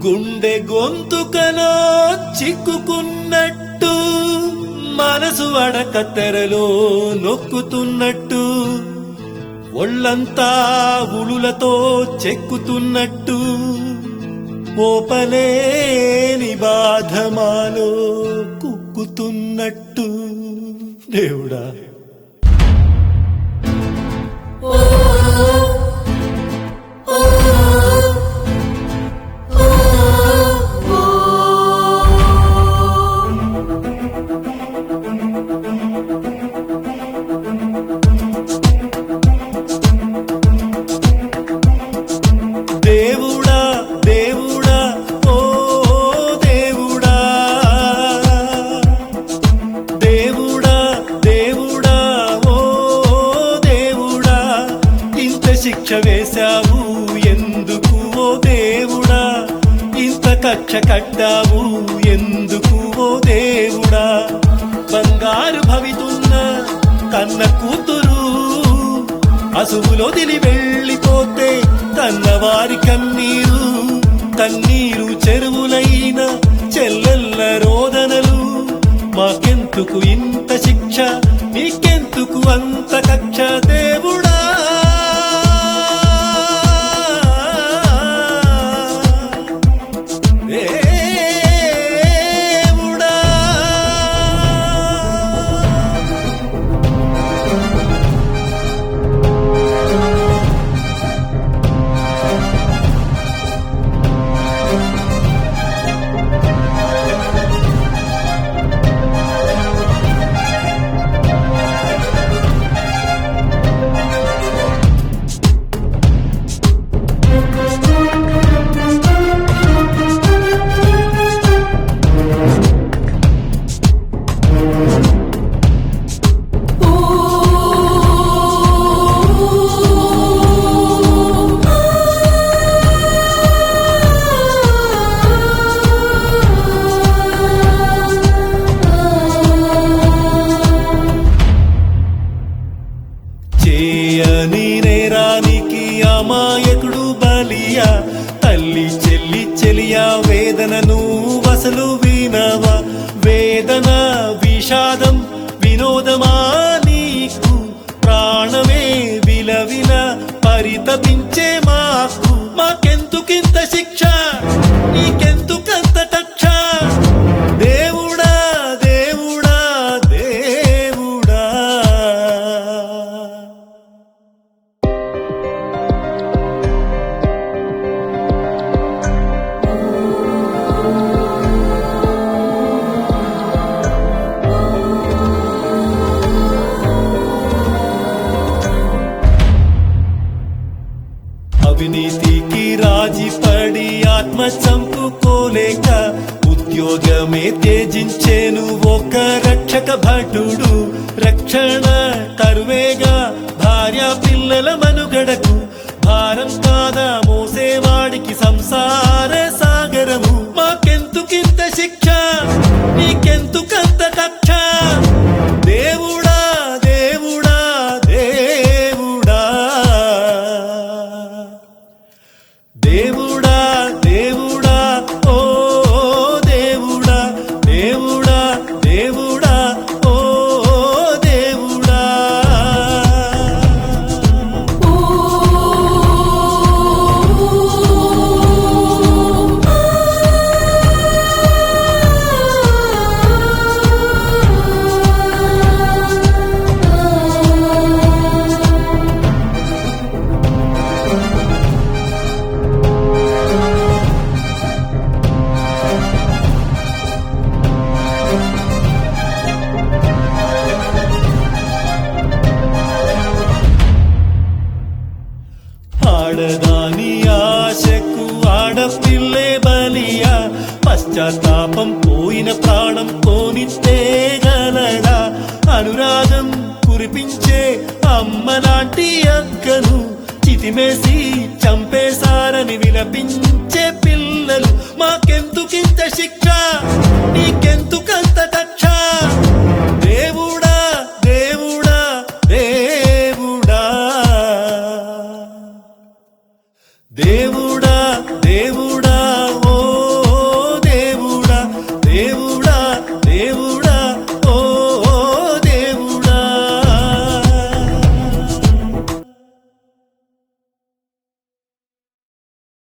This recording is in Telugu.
గుండె గొంతుకలో చిక్కుకున్నట్టు మనసు అడక తెరలో నొక్కుతున్నట్టు ఒళ్ళంతా ఉడులతో చెక్కుతున్నట్టు ఓపలేని బాధమాలో కుక్కుతున్నట్టు దేవుడా దేవుడా దేవుడా ఓ దేవుడా దేవుడా దేవుడా ఓ దేవుడా ఇంత శిక్ష వేశావు ఎందుకు ఓ దేవుడా ఇంత కక్ష కట్టావు ఎందుకు ఓ దేవుడా బంగారు భవితున్న కన్న కూతురు అసువులో దిలి వెళ్ళిపోతే కన్నవారి కన్నీరు కన్నీరు చెరువులైన చెల్లెల్ల రోదనలు మాకెందుకు ఇంత శిక్ష నీకెందుకు అంత కక్ష దేవుడా దేవుడా చేయని నేరానికి అమాయకుడు బలియా తల్లి చెల్లి చెలియా వేదనను వసలు వినవా వేదన విషాదం వినోదమా నీకు ప్రాణమే విలవిల పరితపించే మాకు మాకెందుకింత శిక్ష నీకెందుకంత కక్ష దేవుడా దేవుడా దేవుడా అవినీతికి రాజీ పడి ఆత్మ చంపుకోలేక ఉద్యోగమే త్యజించేను ఒక రక్షక భటుడు రక్షణ కరువేగా భార్య పిల్లల మనుగడకు భారం కాదా మోసేవాడికి సంసార సాగరము మాకెందుకింత శిక్ష నీకెందుకంత కక్ష దేవుడా దేవుడా దేవుడా దేవుడా దేవుడా ఓ దేవుడా దేవుడా దేవుడా ఓ దేవుడా ఆడదాని ఆశకు ఆడపిల్లే బలియా పశ్చాత్తాపం పోయిన ప్రాణం పోనిస్తే గలరా అనురాగం కురిపించే అమ్మలాంటి అక్కను చితిమేసి చంపేశారని విలపించే పిల్లలు మాకెందుకింత శిక్ష నీకెందుకు